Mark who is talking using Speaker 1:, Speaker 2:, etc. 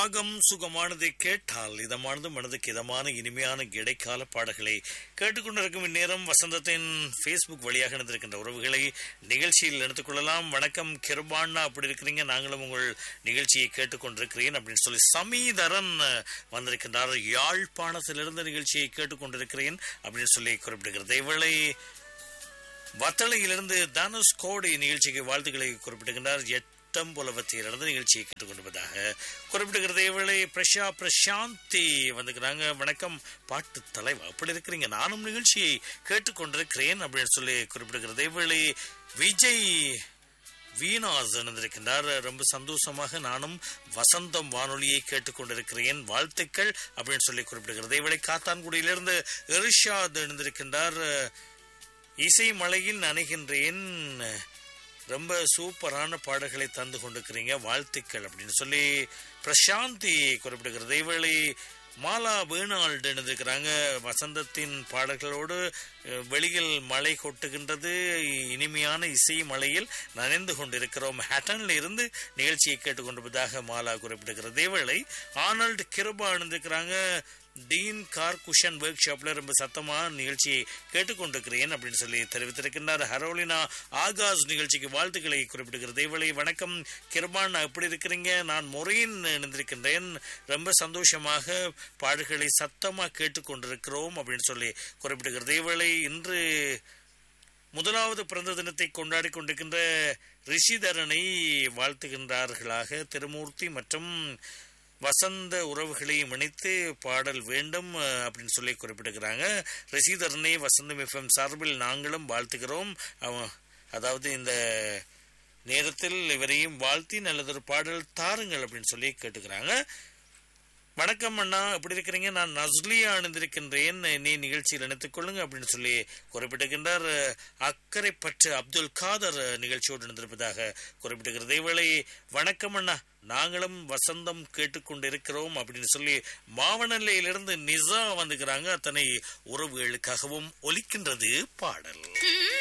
Speaker 1: ராகம் சுகமானதை கேட்டால் இதமானது மனதுக்கு இதமான இனிமையான இடைக்கால பாடல்களை கேட்டுக்கொண்டிருக்கும் இந்நேரம் வசந்தத்தின் ஃபேஸ்புக் வழியாக இணைந்திருக்கின்ற உறவுகளை நிகழ்ச்சியில் எடுத்துக் கொள்ளலாம் வணக்கம் கிருபாண்ணா அப்படி இருக்கிறீங்க நாங்களும் உங்கள் நிகழ்ச்சியை கேட்டுக்கொண்டிருக்கிறேன் அப்படின்னு சொல்லி சமீதரன் வந்திருக்கின்றார் யாழ்ப்பாணத்திலிருந்து நிகழ்ச்சியை கேட்டுக்கொண்டிருக்கிறேன் அப்படின்னு சொல்லி குறிப்பிடுகிறது இவளை வத்தளையிலிருந்து தனுஷ் கோடி நிகழ்ச்சிக்கு வாழ்த்துக்களை குறிப்பிடுகின்றார் எட்டம் புலவத்தியிலிருந்து நிகழ்ச்சியை கேட்டுக்கொண்டிருப்பதாக குறிப்பிடுகிறது இவளை பிரஷா பிரசாந்தி வந்துக்கிறாங்க வணக்கம் பாட்டு தலைவா அப்படி இருக்கிறீங்க நானும் நிகழ்ச்சியை கேட்டுக்கொண்டிருக்கிறேன் அப்படின்னு சொல்லி குறிப்பிடுகிறது இவளை விஜய் வீணாஸ் இணைந்திருக்கின்றார் ரொம்ப சந்தோஷமாக நானும் வசந்தம் வானொலியை கேட்டுக்கொண்டிருக்கிறேன் வாழ்த்துக்கள் அப்படின்னு சொல்லி குறிப்பிடுகிறது இவளை காத்தான்குடியிலிருந்து இரிஷாத் இணைந்திருக்கின்றார் இசை மலையில் நனைகின்றேன் ரொம்ப சூப்பரான பாடல்களை தந்து கொண்டிருக்கிறீங்க வாழ்த்துக்கள் அப்படின்னு சொல்லி பிரசாந்தி குறிப்பிடுகிறது இவளை மாலா வேணாள்டு எழுதிருக்கிறாங்க வசந்தத்தின் பாடல்களோடு வெளியில் மழை கொட்டுகின்றது இனிமையான இசை மலையில் நனைந்து கொண்டிருக்கிறோம் ஹேட்டன்ல இருந்து நிகழ்ச்சியை கேட்டுக்கொண்டிருப்பதாக மாலா குறிப்பிடுகிறது இவளை ஆனல்ட் கிருபா எழுந்திருக்கிறாங்க டீன் கார் குஷன் ஒர்க் ஷாப்ல ரொம்ப சத்தமா நிகழ்ச்சியை கேட்டுக்கொண்டிருக்கிறேன் அப்படின்னு சொல்லி தெரிவித்திருக்கின்றார் ஹரோலினா ஆகாஷ் நிகழ்ச்சிக்கு வாழ்த்துக்களை குறிப்பிடுகிறது இவளை வணக்கம் கிருபான் எப்படி இருக்கிறீங்க நான் முறையின் இணைந்திருக்கின்றேன் ரொம்ப சந்தோஷமாக பாடல்களை சத்தமா கேட்டுக்கொண்டிருக்கிறோம் அப்படின்னு சொல்லி குறிப்பிடுகிறது இவளை இன்று முதலாவது பிறந்த தினத்தை கொண்டாடி கொண்டிருக்கின்ற ரிஷிதரனை வாழ்த்துகின்றார்களாக திருமூர்த்தி மற்றும் வசந்த உறவுகளையும் இணைத்து பாடல் வேண்டும் அப்படின்னு சொல்லி குறிப்பிட்டிருக்கிறாங்க ரசீதரனை வசந்தம் எஃப்எம் சார்பில் நாங்களும் வாழ்த்துகிறோம் அதாவது இந்த நேரத்தில் இவரையும் வாழ்த்தி நல்லதொரு பாடல் தாருங்கள் அப்படின்னு சொல்லி கேட்டுக்கிறாங்க வணக்கம் அண்ணா எப்படி இருக்கிறீங்க நான் நஸ்லியா அணிந்திருக்கின்றேன் நீ நிகழ்ச்சியில் இணைத்துக் கொள்ளுங்க அப்படின்னு சொல்லி குறிப்பிட்டிருக்கின்றார் அக்கறை பற்று அப்துல் காதர் நிகழ்ச்சியோடு இணைந்திருப்பதாக குறிப்பிட்டிருக்கிறது இவளை வணக்கம் அண்ணா நாங்களும் வசந்தம் கேட்டுக்கொண்டிருக்கிறோம் அப்படின்னு சொல்லி மாவனல்லையிலிருந்து நிசா வந்துக்கிறாங்க அத்தனை உறவுகளுக்காகவும் ஒலிக்கின்றது பாடல்